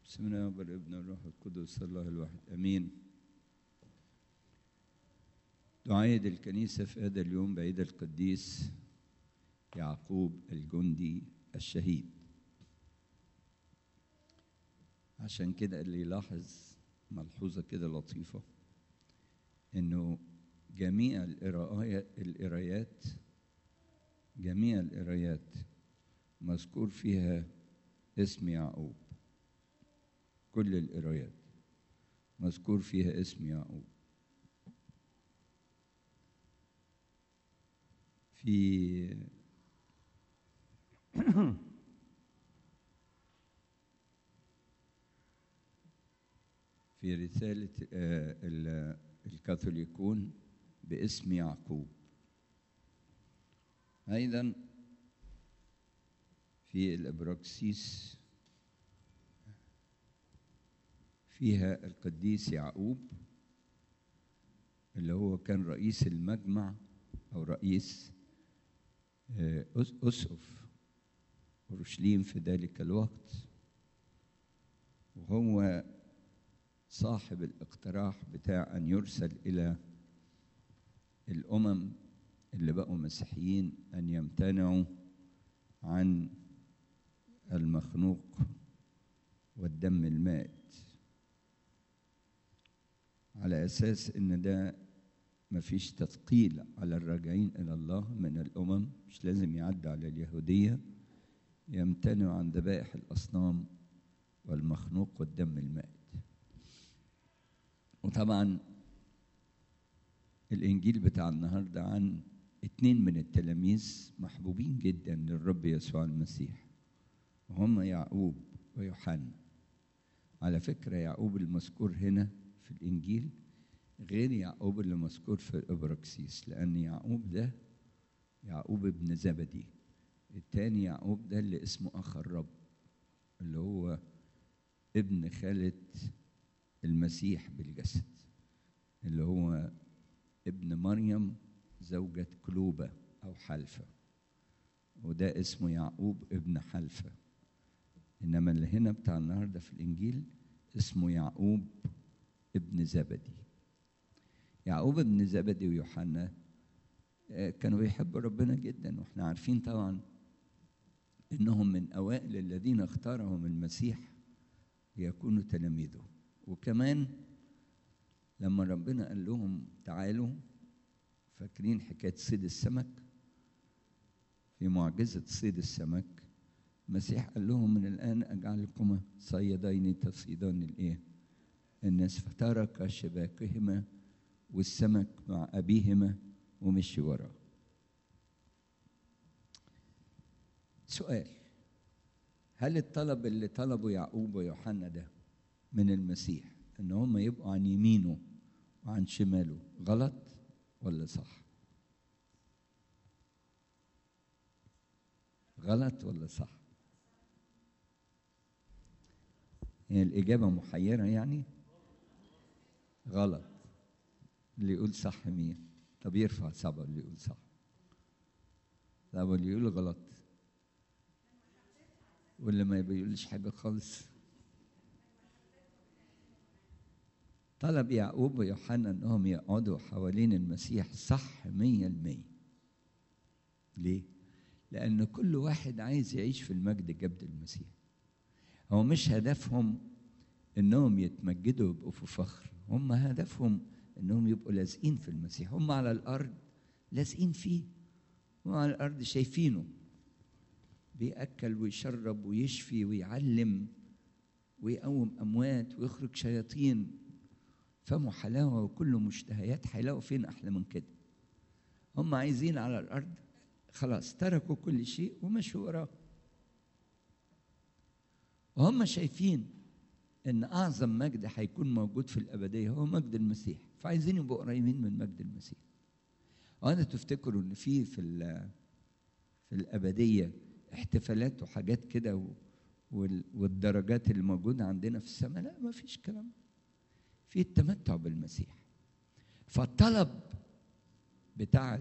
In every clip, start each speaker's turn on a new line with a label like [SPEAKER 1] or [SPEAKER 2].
[SPEAKER 1] بسم الله والابن والروح القدس الله الواحد امين دعاية الكنيسة في هذا اليوم بعيد القديس يعقوب الجندي الشهيد عشان كده اللي يلاحظ ملحوظة كده لطيفة انه جميع القراءات القرايات جميع القرايات مذكور فيها اسم يعقوب كل القرايات مذكور فيها اسم يعقوب في في رسالة الكاثوليكون باسم يعقوب أيضا في الأبراكسيس فيها القديس يعقوب اللي هو كان رئيس المجمع أو رئيس أسقف أورشليم في ذلك الوقت وهو صاحب الاقتراح بتاع أن يرسل إلى الأمم اللي بقوا مسيحيين أن يمتنعوا عن المخنوق والدم المائت على أساس إن ده مفيش تثقيل على الراجعين إلى الله من الأمم مش لازم يعدي على اليهودية يمتنعوا عن ذبائح الأصنام والمخنوق والدم المائت وطبعا الإنجيل بتاع النهاردة عن اتنين من التلاميذ محبوبين جدا للرب يسوع المسيح وهم يعقوب ويوحنا على فكرة يعقوب المذكور هنا في الإنجيل غير يعقوب اللي مذكور في الإبراكسيس لأن يعقوب ده يعقوب ابن زبدي التاني يعقوب ده اللي اسمه أخ الرب اللي هو ابن خالة المسيح بالجسد اللي هو ابن مريم زوجة كلوبة أو حلفة وده اسمه يعقوب ابن حلفة إنما اللي هنا بتاع النهاردة في الإنجيل اسمه يعقوب ابن زبدي يعقوب ابن زبدي ويوحنا كانوا بيحبوا ربنا جدا واحنا عارفين طبعا انهم من اوائل الذين اختارهم المسيح ليكونوا تلاميذه وكمان لما ربنا قال لهم تعالوا فاكرين حكايه صيد السمك في معجزه صيد السمك المسيح قال لهم من الان اجعلكما صيدين تصيدان الايه الناس فترك شباكهما والسمك مع أبيهما ومشي وراه سؤال هل الطلب اللي طلبه يعقوب ويوحنا ده من المسيح ان هم يبقوا عن يمينه وعن شماله غلط ولا صح غلط ولا صح هي الإجابة محيرة يعني غلط اللي يقول صح مين طب يرفع صبعه اللي يقول صح طب اللي يقول غلط واللي ما بيقولش حاجة خالص طلب يعقوب ويوحنا انهم يقعدوا حوالين المسيح صح مية المية ليه؟ لأن كل واحد عايز يعيش في المجد جبد المسيح هو مش هدفهم انهم يتمجدوا ويبقوا في فخر هم هدفهم انهم يبقوا لازقين في المسيح هم على الارض لازقين فيه هم على الارض شايفينه بياكل ويشرب ويشفي ويعلم ويقوم اموات ويخرج شياطين فمه حلاوه وكله مشتهيات هيلاقوا فين احلى من كده هم عايزين على الارض خلاص تركوا كل شيء ومشوا وراه وهم شايفين ان اعظم مجد هيكون موجود في الابديه هو مجد المسيح فعايزين يبقوا قريبين من مجد المسيح وانا تفتكروا ان في في في الابديه احتفالات وحاجات كده والدرجات اللي موجوده عندنا في السماء لا ما فيش كلام في التمتع بالمسيح فالطلب بتاع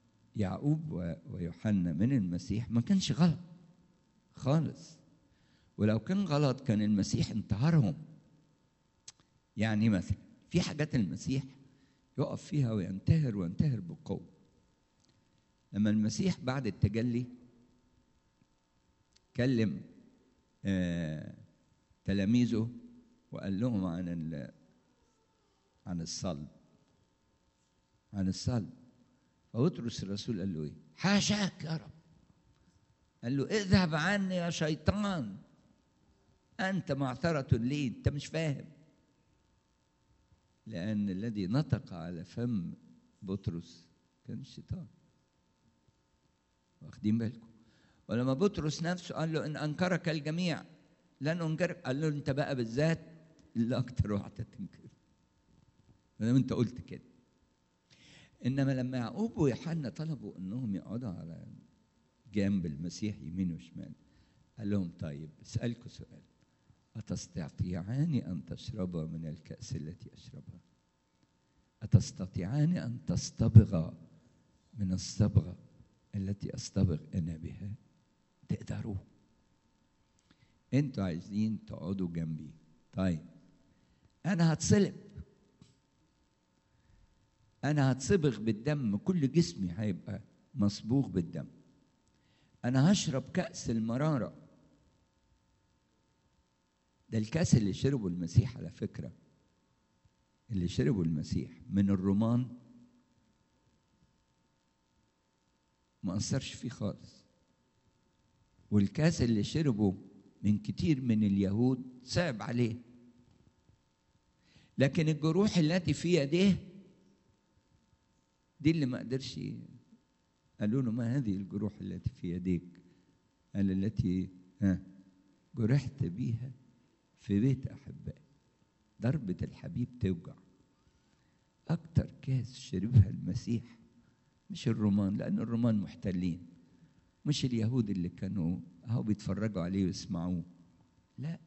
[SPEAKER 1] يعقوب ويوحنا من المسيح ما كانش غلط خالص ولو كان غلط كان المسيح انتهرهم يعني مثلا في حاجات المسيح يقف فيها وينتهر وينتهر بقوة لما المسيح بعد التجلي كلم آه تلاميذه وقال لهم عن ال- عن الصلب عن الصلب فبطرس الرسول قال له ايه حاشاك يا رب قال له اذهب عني يا شيطان انت معثرة لي انت مش فاهم لان الذي نطق على فم بطرس كان الشيطان واخدين بالكم ولما بطرس نفسه قال له ان انكرك الجميع لن انكرك قال له انت بقى بالذات اللي اكتر واحده تنكر ما دام انت قلت كده انما لما يعقوب ويوحنا طلبوا انهم يقعدوا على جنب المسيح يمين وشمال قال لهم طيب اسالكم سؤال أتستطيعان أن تشربا من الكأس التي أشربها أتستطيعان أن تصطبغا من الصبغة التي أصطبغ أنا بها تقدروا أنتوا عايزين تقعدوا جنبي طيب أنا هتصلب أنا هتصبغ بالدم كل جسمي هيبقى مصبوغ بالدم أنا هشرب كأس المرارة ده الكاس اللي شربه المسيح على فكرة اللي شربه المسيح من الرومان ما أثرش فيه خالص والكاس اللي شربه من كتير من اليهود صعب عليه لكن الجروح التي في يديه دي اللي ما قدرش قالوا له ما هذه الجروح التي في يديك قال التي ها جرحت بيها في بيت أحبائي ضربة الحبيب توجع أكتر كاس شربها المسيح مش الرومان لأن الرومان محتلين مش اليهود اللي كانوا أهو بيتفرجوا عليه ويسمعوه لا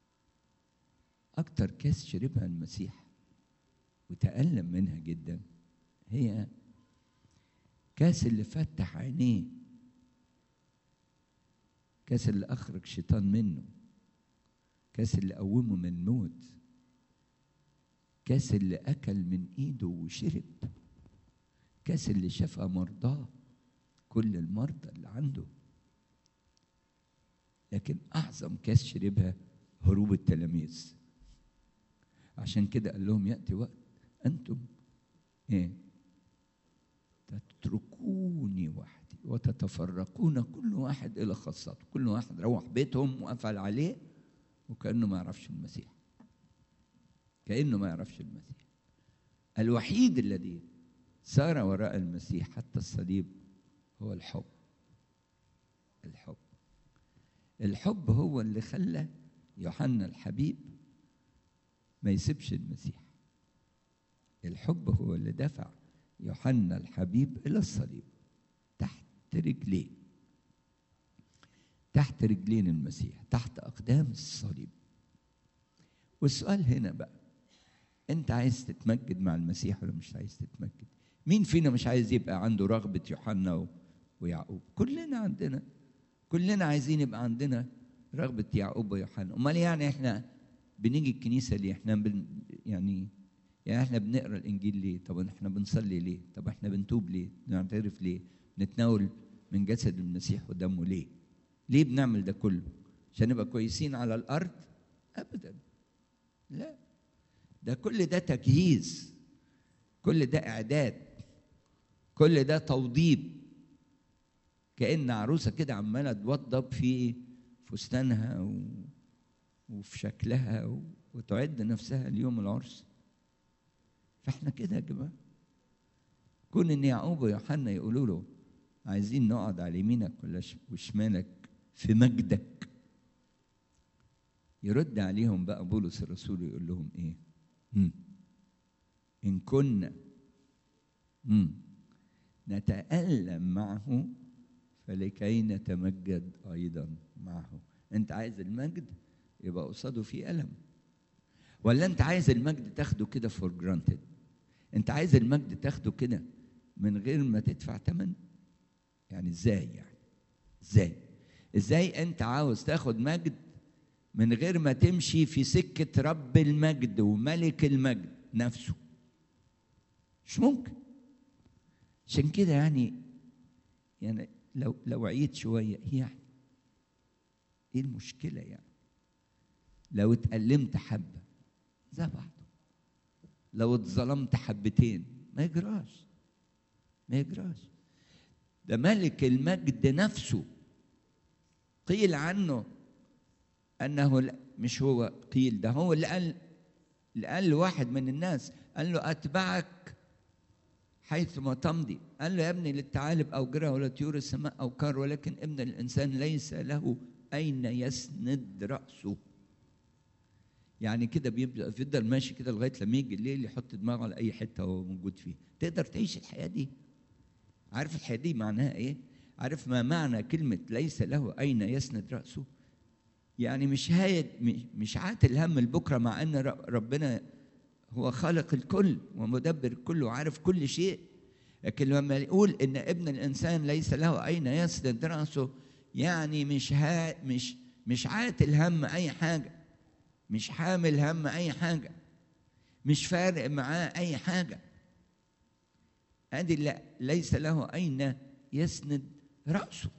[SPEAKER 1] أكتر كاس شربها المسيح وتألم منها جدا هي كاس اللي فتح عينيه كاس اللي أخرج شيطان منه كاس اللي قومه من الموت كاس اللي أكل من إيده وشرب كاس اللي شفى مرضاه كل المرضى اللي عنده لكن أعظم كاس شربها هروب التلاميذ عشان كده قال لهم يأتي وقت أنتم إيه تتركوني وحدي وتتفرقون كل واحد إلى خاصته كل واحد روح بيتهم وقفل عليه وكأنه ما يعرفش المسيح كأنه ما يعرفش المسيح الوحيد الذي سار وراء المسيح حتى الصليب هو الحب الحب الحب هو اللي خلى يوحنا الحبيب ما يسيبش المسيح الحب هو اللي دفع يوحنا الحبيب الى الصليب تحت رجليه تحت رجلين المسيح تحت اقدام الصليب والسؤال هنا بقى انت عايز تتمجد مع المسيح ولا مش عايز تتمجد مين فينا مش عايز يبقى عنده رغبه يوحنا و- ويعقوب كلنا عندنا كلنا عايزين يبقى عندنا رغبه يعقوب ويوحنا امال يعني احنا بنيجي الكنيسه ليه احنا بن يعني يعني احنا بنقرا الانجيل ليه طب احنا بنصلي ليه طب احنا بنتوب ليه نعترف ليه نتناول من جسد المسيح ودمه ليه ليه بنعمل ده كله عشان نبقى كويسين على الارض ابدا لا ده كل ده تجهيز كل ده اعداد كل ده توضيب كأن عروسة كده عمالة توضب في فستانها و... وفي شكلها و... وتعد نفسها ليوم العرس فاحنا كده يا جماعة كون ان يعقوب ويوحنا يقولوا له عايزين نقعد على يمينك ولا ش- وشمالك في مجدك يرد عليهم بقى بولس الرسول يقول لهم ايه مم. ان كنا مم. نتألم معه فلكي نتمجد أيضا معه أنت عايز المجد يبقى قصاده في ألم ولا أنت عايز المجد تاخده كده فور جرانتد أنت عايز المجد تاخده كده من غير ما تدفع ثمن يعني إزاي يعني إزاي إزاي أنت عاوز تاخد مجد من غير ما تمشي في سكة رب المجد وملك المجد نفسه مش ممكن عشان كده يعني يعني لو لو عيت شوية هي يعني ايه المشكلة يعني لو اتألمت حبة زي بعض لو اتظلمت حبتين ما يجراش ما يجراش ده ملك المجد نفسه قيل عنه انه مش هو قيل ده هو اللي قال اللي قال لواحد من الناس قال له اتبعك حيثما تمضي قال له يا ابني للثعالب او جرى ولا طيور السماء او كار ولكن ابن الانسان ليس له اين يسند راسه يعني كده بيبدا بيفضل ماشي كده لغايه لما يجي الليل يحط دماغه على اي حته هو موجود فيها تقدر تعيش الحياه دي عارف الحياه دي معناها ايه عارف ما معنى كلمه ليس له اين يسند راسه يعني مش هايد مش عاتل هم لبكره مع ان ربنا هو خالق الكل ومدبر الكل وعارف كل شيء لكن لما يقول ان ابن الانسان ليس له اين يسند راسه يعني مش ها مش مش عاتل هم اي حاجه مش حامل هم اي حاجه مش فارق معاه اي حاجه ادي لا ليس له اين يسند راسه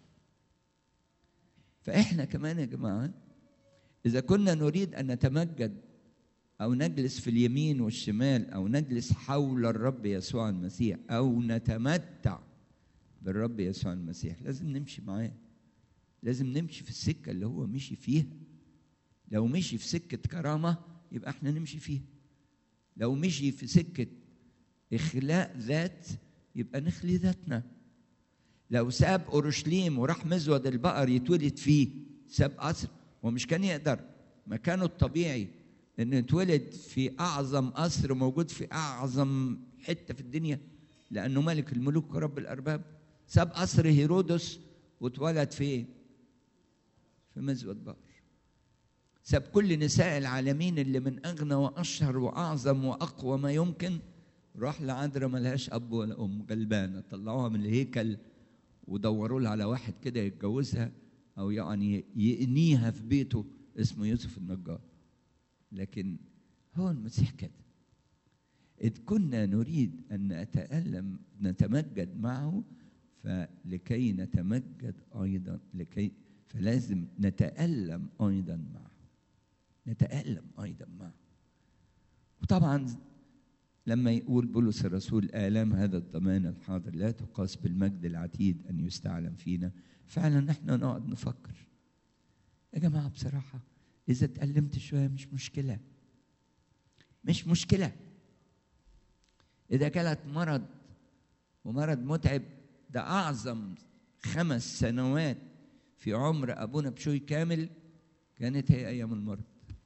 [SPEAKER 1] فاحنا كمان يا جماعه اذا كنا نريد ان نتمجد او نجلس في اليمين والشمال او نجلس حول الرب يسوع المسيح او نتمتع بالرب يسوع المسيح لازم نمشي معاه لازم نمشي في السكه اللي هو مشي فيها لو مشي في سكه كرامه يبقى احنا نمشي فيها لو مشي في سكه اخلاء ذات يبقى نخلي ذاتنا لو ساب اورشليم وراح مزود البقر يتولد فيه ساب قصر ومش كان يقدر مكانه الطبيعي انه يتولد في اعظم قصر موجود في اعظم حته في الدنيا لانه ملك الملوك ورب الارباب ساب قصر هيرودس واتولد في في مزود بقر ساب كل نساء العالمين اللي من اغنى واشهر واعظم واقوى ما يمكن راح لعذراء ملهاش اب ولا ام غلبانه طلعوها من الهيكل ودوروا لها على واحد كده يتجوزها او يعني يقنيها في بيته اسمه يوسف النجار لكن هو المسيح كده إذ كنا نريد أن نتألم نتمجد معه فلكي نتمجد أيضا لكي فلازم نتألم أيضا معه نتألم أيضا معه وطبعا لما يقول بولس الرسول آلام هذا الضمان الحاضر لا تقاس بالمجد العتيد أن يستعلم فينا فعلا نحن نقعد نفكر يا جماعة بصراحة إذا اتألمت شوية مش مشكلة مش مشكلة إذا جالت مرض ومرض متعب ده أعظم خمس سنوات في عمر أبونا بشوي كامل كانت هي أيام المرض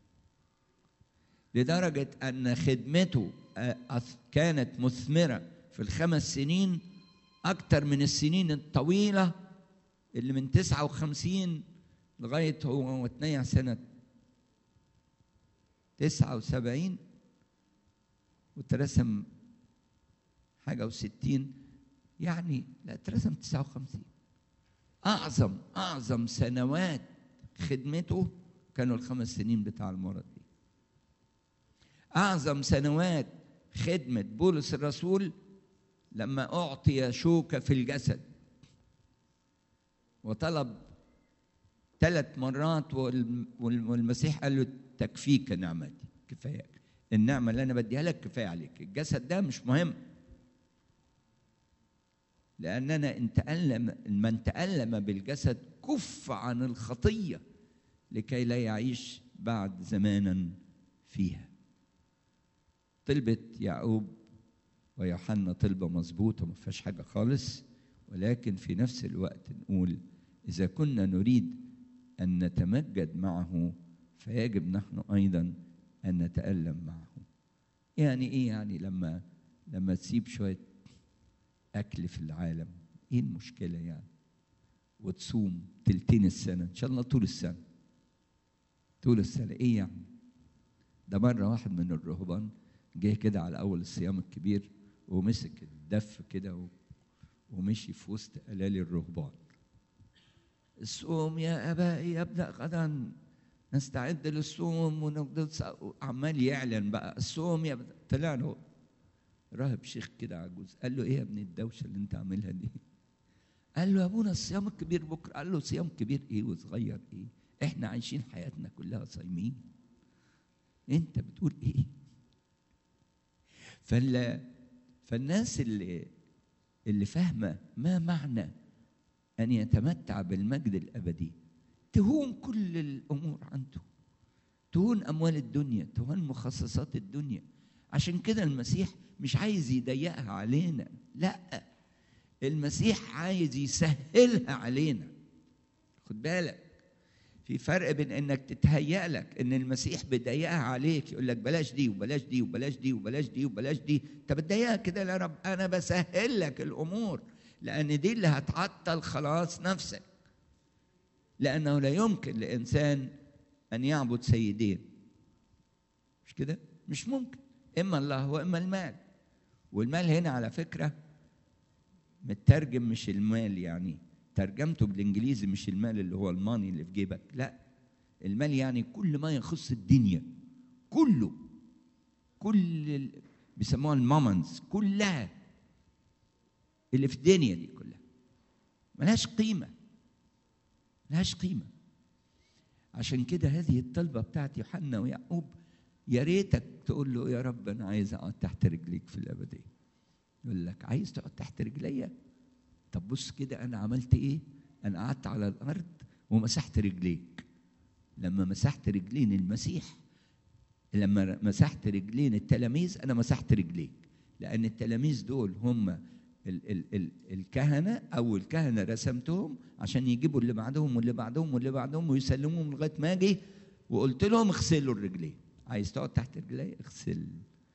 [SPEAKER 1] لدرجة أن خدمته كانت مثمرة في الخمس سنين أكثر من السنين الطويلة اللي من 59 لغاية هو وتنيع سنة 79 واترسم حاجة وستين يعني لا اترسم 59 أعظم أعظم سنوات خدمته كانوا الخمس سنين بتاع المرض دي أعظم سنوات خدمة بولس الرسول لما أعطي شوكة في الجسد وطلب ثلاث مرات والمسيح قال له تكفيك نعمتي كفاية النعمة اللي أنا بديها لك كفاية عليك الجسد ده مش مهم لأننا إن تألم من تألم بالجسد كف عن الخطية لكي لا يعيش بعد زمانا فيها طلبة يعقوب ويوحنا طلبة مظبوطة ما فيهاش حاجة خالص ولكن في نفس الوقت نقول إذا كنا نريد أن نتمجد معه فيجب نحن أيضا أن نتألم معه يعني إيه يعني لما لما تسيب شوية أكل في العالم إيه المشكلة يعني وتصوم تلتين السنة إن شاء الله طول السنة طول السنة إيه يعني ده مرة واحد من الرهبان جه كده على أول الصيام الكبير ومسك الدف كده ومشي في وسط ألالي الرهبان الصوم يا أبائي يبدأ غدا نستعد للصوم ونفضل ص- عمال يعلن بقى الصوم يا بت- طلع له راهب شيخ كده عجوز قال له ايه يا ابن الدوشه اللي انت عاملها دي قال له يا ابونا الصيام الكبير بكره قال له صيام كبير ايه وصغير ايه احنا عايشين حياتنا كلها صايمين انت بتقول ايه فال فالناس اللي اللي فاهمه ما معنى ان يتمتع بالمجد الابدي تهون كل الامور عنده تهون اموال الدنيا تهون مخصصات الدنيا عشان كده المسيح مش عايز يضيقها علينا لا المسيح عايز يسهلها علينا خد بالك في فرق بين انك تتهيأ لك ان المسيح بيضيقها عليك يقول لك بلاش دي وبلاش دي وبلاش دي وبلاش دي وبلاش دي انت بتضيقها كده يا رب انا بسهل لك الامور لان دي اللي هتعطل خلاص نفسك لانه لا يمكن لانسان ان يعبد سيدين مش كده مش ممكن اما الله واما المال والمال هنا على فكره مترجم مش المال يعني ترجمته بالانجليزي مش المال اللي هو الماني اللي في جيبك لا المال يعني كل ما يخص الدنيا كله كل ال... بيسموها المامونز كلها اللي في الدنيا دي كلها ملهاش قيمه ملهاش قيمه عشان كده هذه الطلبه بتاعت يوحنا ويعقوب يا ريتك تقول له يا رب انا عايز اقعد تحت رجليك في الابديه يقول لك عايز تقعد تحت رجليا طب بص كده انا عملت ايه انا قعدت على الارض ومسحت رجليك لما مسحت رجلين المسيح لما مسحت رجلين التلاميذ انا مسحت رجليك لان التلاميذ دول هم ال ال ال الكهنه او الكهنه رسمتهم عشان يجيبوا اللي بعدهم واللي بعدهم واللي بعدهم ويسلموهم لغايه ما اجي وقلت لهم اغسلوا الرجلين عايز تقعد تحت رجلي اغسل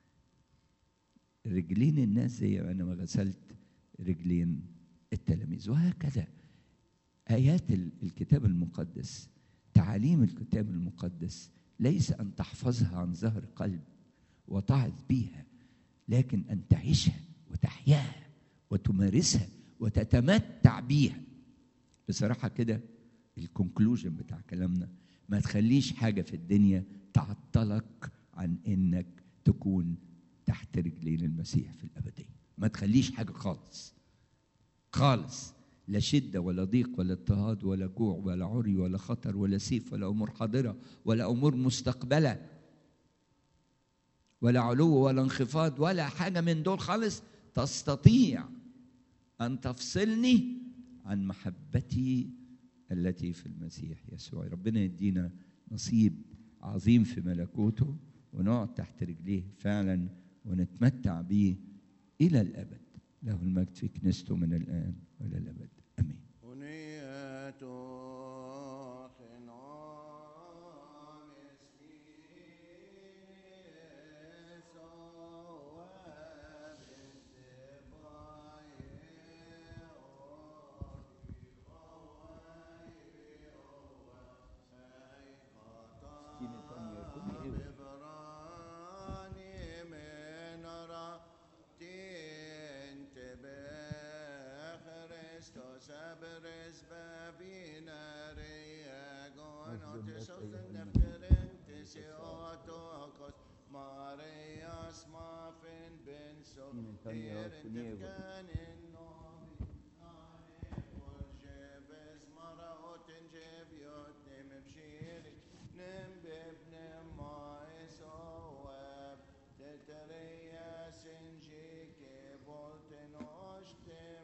[SPEAKER 1] رجلين الناس زي ما انا ما غسلت رجلين التلاميذ وهكذا ايات الكتاب المقدس تعاليم الكتاب المقدس ليس ان تحفظها عن ظهر قلب وتعظ بيها لكن ان تعيشها وتحياها وتمارسها وتتمتع بيها بصراحه كده الكونكلوجن بتاع كلامنا ما تخليش حاجه في الدنيا تعطلك عن انك تكون تحت رجلين المسيح في الابديه ما تخليش حاجه خالص خالص لا شدة ولا ضيق ولا اضطهاد ولا جوع ولا عري ولا خطر ولا سيف ولا أمور حاضرة ولا أمور مستقبلة ولا علو ولا انخفاض ولا حاجة من دول خالص تستطيع أن تفصلني عن محبتي التي في المسيح يسوع ربنا يدينا نصيب عظيم في ملكوته ونقعد تحت رجليه فعلا ونتمتع به إلى الأبد له المجد في كنيسته من الآن وإلى الأبد آمين
[SPEAKER 2] أنية ببراني من راتين تبه Christos abres babina reagon otis of the nefterentis eotokos Marias mafin ben so erin tefkanin nomi ane Orjebes maraotin jebiot nem bshiri nem bebnem mais oab Tetereia sinjike volten ostem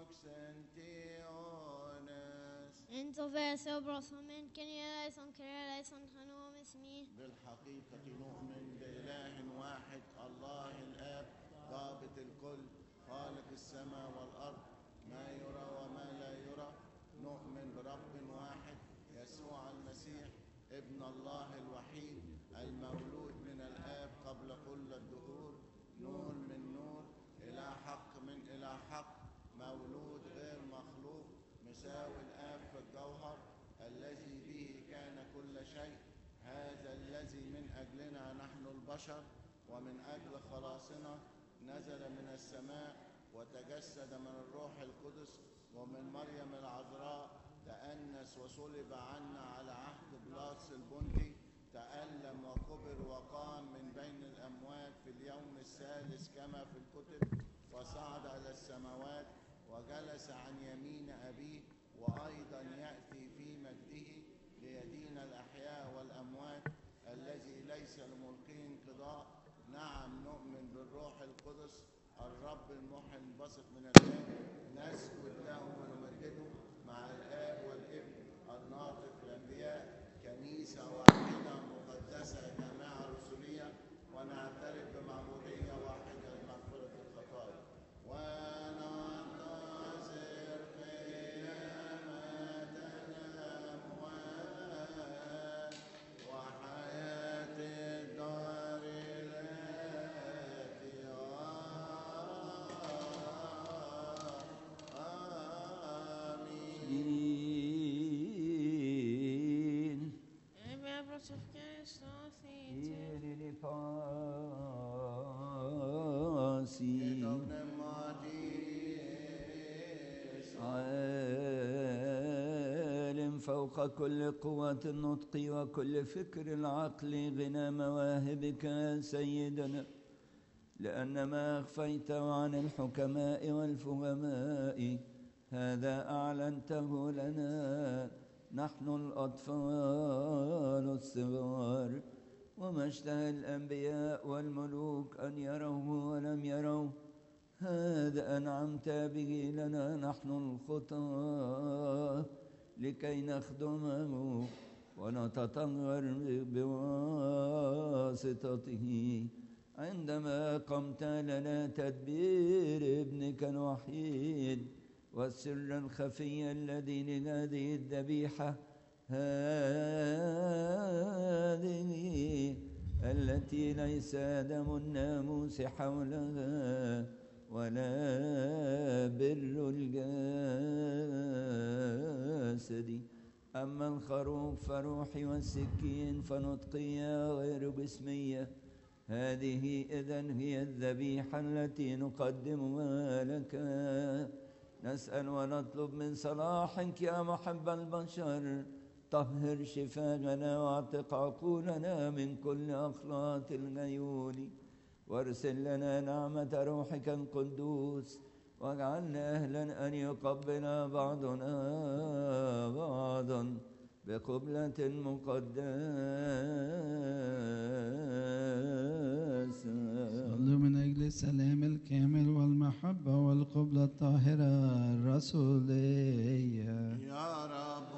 [SPEAKER 2] moxentiones
[SPEAKER 3] انتو فاسو برسومين كنيا ليسون كنيا ليسون خنوم اسمي
[SPEAKER 2] بالحقيقة نؤمن بإله واحد الله الآب ضابط الكل خالق السماء والأرض ما يرى وما لا يرى نؤمن برب واحد يسوع المسيح ابن الله الوحيد المولود من الآب قبل كل الدهور نور من نور إلى حق من إلى حق مولود غير مخلوق مساوي الآب في الجوهر الذي به كان كل شيء هذا الذي من أجلنا نحن البشر ومن أجل خلاصنا نزل من السماء وتجسد من الروح القدس ومن مريم العذراء تأنس وصلب عنا على عهد بلاطس البنطي تألم وكبر وقام من بين الأموات في اليوم الثالث كما في الكتب وصعد إلى السماوات وجلس عن يمين أبيه وأيضا يأتي في مجده ليدين الأحياء والأموات الذي ليس لملقيه انقضاء نعم نؤمن بالروح القدس الرب المحيي البسط من الآب نسجد له ونمجده مع الآب والابن الناطق الأنبياء كنيسة واحدة مقدسة جامعة رسولية ونعترف بمعمودية واحدة لمغفرة الخطايا وننتظر قيامة الأموات وحياة الدار الآتية آمين
[SPEAKER 4] Amen. Brottsofkare Stathite.
[SPEAKER 1] Irili pasi عالم فوق كل قوة النطق وكل فكر العقل غنى مواهبك يا سيدنا لأن ما أخفيته عن الحكماء والفهماء هذا أعلنته لنا نحن الأطفال الصغار وما اشتهى الأنبياء والملوك أن يروه ولم يروه هذا أنعمت به لنا نحن الخطاة لكي نخدمه ونتطهر بواسطته عندما قمت لنا تدبير ابنك الوحيد والسر الخفي الذي لهذه الذبيحة هذه التي ليس دم الناموس حولها ولا بر الجسد أما الخروف فروحي والسكين فنطقية غير جسمية هذه إذن هي الذبيحة التي نقدمها لك نسأل ونطلب من صلاحك يا محب البشر طهر شفاهنا واعتق عقولنا من كل أخلاط الغيول وارسل لنا نعمة روحك القدوس واجعلنا أهلا أن يقبل بعضنا بعضا بقبلة مقدسة
[SPEAKER 5] صلوا من أجل السلام الكامل والمحبة والقبلة الطاهرة الرسولية
[SPEAKER 2] يا رب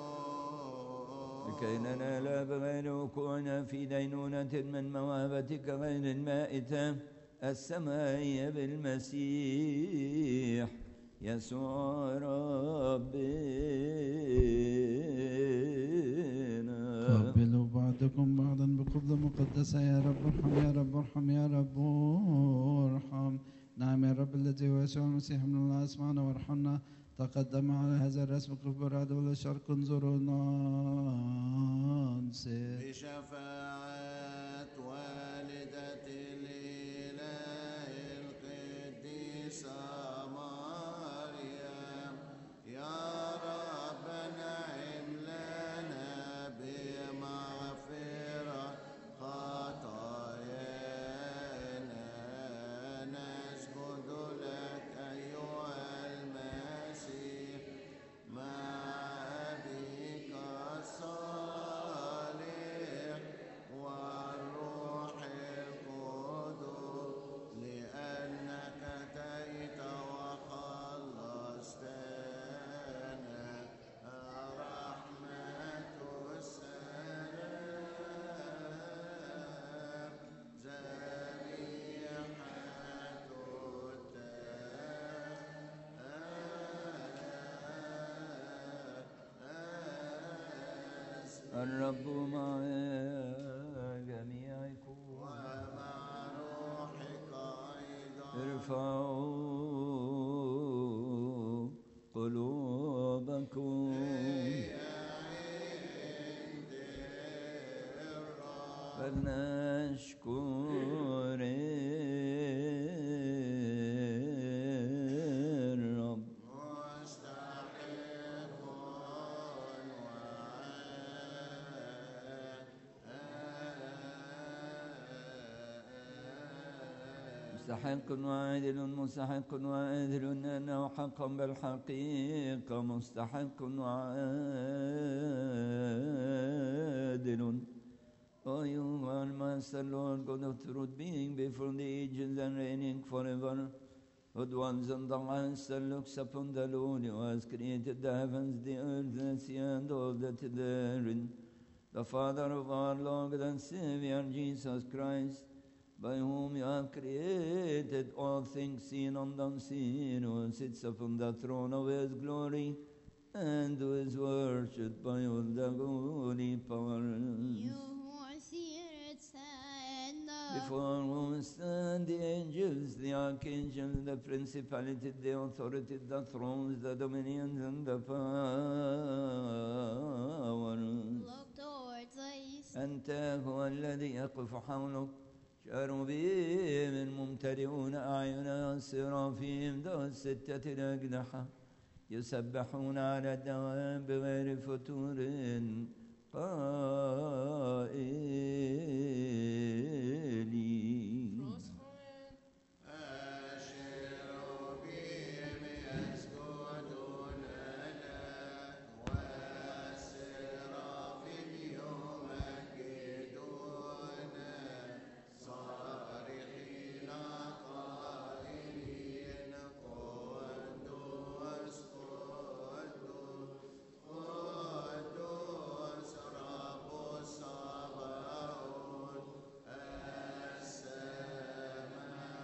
[SPEAKER 1] لكي ننال بغير وقوعنا في دينونة من موهبتك غير المائتة السمائية بالمسيح يسوع ربنا
[SPEAKER 5] قبلوا بعضكم بعضا بقبلة مقدسة يا رب ارحم يا رب ارحم يا رب ارحم نعم يا رب الذي هو يسوع المسيح من الله اسمعنا وارحمنا تقدم على هذا الرسم قف براد ولا شرق انظرونا انصر
[SPEAKER 2] بشفاعة والدة الإله القديسة مريم يا رب نعم لنا بمغفرة خطايانا نسجد لك أيها المسيح مع أبيك الصالح والروح القدس لأنك أتيت وخلصتنا رحمة السلام ذبيحة التأسف
[SPEAKER 1] الرب مع جميعكم
[SPEAKER 2] ومع روحك أيضا
[SPEAKER 1] ارفعوا قلوبكم فلنشكر الرب
[SPEAKER 2] مستحق
[SPEAKER 1] مستحق وعادل مستحق وعادل أنه حقا بالحقيقة مستحق وعادل Oh, you are Master, Lord, God of truth, being before the ages and reigning forever. Who dwells on the highest and looks upon the lowly, who has created the heavens, the earth, the sea, and all that is therein. The Father of our Lord and Savior, Jesus Christ, by whom you have created all things seen and unseen, who sits upon the throne of his glory, and who is worshipped by all the holy powers.
[SPEAKER 3] You who are seated, stand up.
[SPEAKER 1] Before whom stand the angels, the archangels, the principalities, the authorities, the thrones, the dominions, and the powers.
[SPEAKER 3] Look towards the east.
[SPEAKER 1] أنت هو الذي يقف حولك شاروبيم ممتلئون أعين السرافيم ذو الستة الأجنحة يسبحون على الدوام بغير فتور قائلين
[SPEAKER 4] Großfreuen,
[SPEAKER 2] الشيروبيم يسجدون لك والسرافيم يمجدون صارخين قائلين قدوس قدوس قدوس رب الصباحون السماء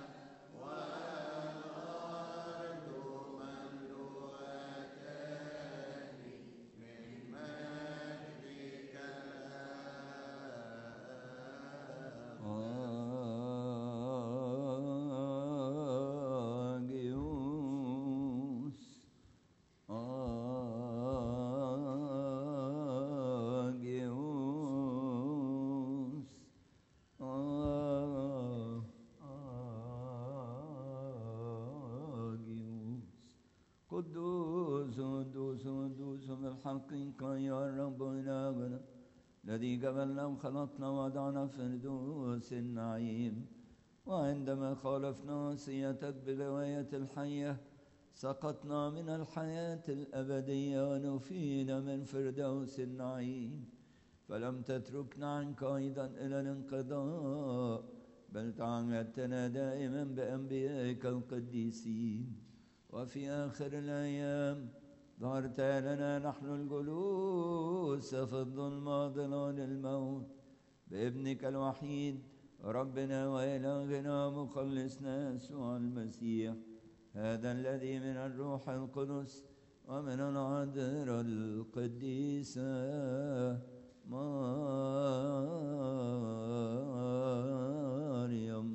[SPEAKER 2] والأرض مملوءتان من مجدك
[SPEAKER 1] Agios, Agios, Agios. قدوس قدوس قدوس بالحقيقة يا رب إلهنا الذي قبلنا وخلقنا وضعنا فردوس النعيم وعندما خالفنا وصيتك بغواية الحية سقطنا من الحياة الأبدية ونفينا من فردوس النعيم فلم تتركنا عنك أيضا إلى الانقضاء بل تعهدتنا دائما بأنبيائك القديسين وفي آخر الأيام ظهرت لنا نحن الجلوس في الظلمة ظلال الموت بابنك الوحيد ربنا وإلهنا مخلصنا يسوع المسيح هذا الذي من الروح القدس ومن العذراء القديسة مريم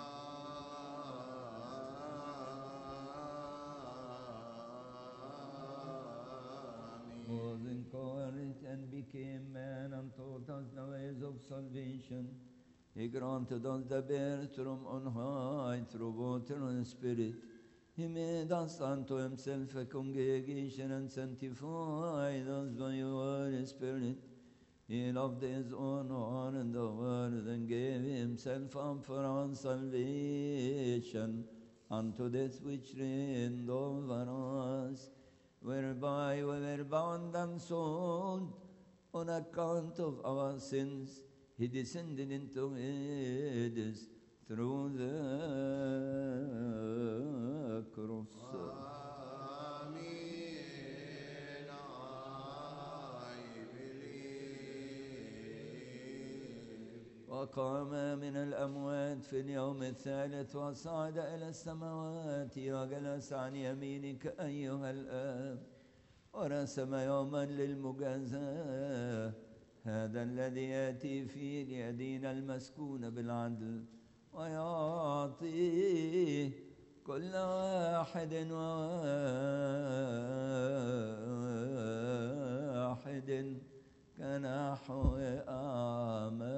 [SPEAKER 1] was incarnate and became man and taught us the ways of salvation. He granted us the birth from on high through water and spirit. He made us unto himself a congregation and sanctified us by your spirit. He loved his own one in the world and gave himself up for our salvation unto this which reigned over us, whereby we were bound and sold on account of our sins. He descended into Hades through the cross.
[SPEAKER 2] آمين I believe
[SPEAKER 1] وقام من الأموات في اليوم الثالث وصعد إلى السماوات وجلس عن يمينك أيها الآب ورسم يوما للمجازاة هذا الذي يأتي فيه ليدين المسكون بالعدل ويعطي كل واحد وواحد كنحو أعماله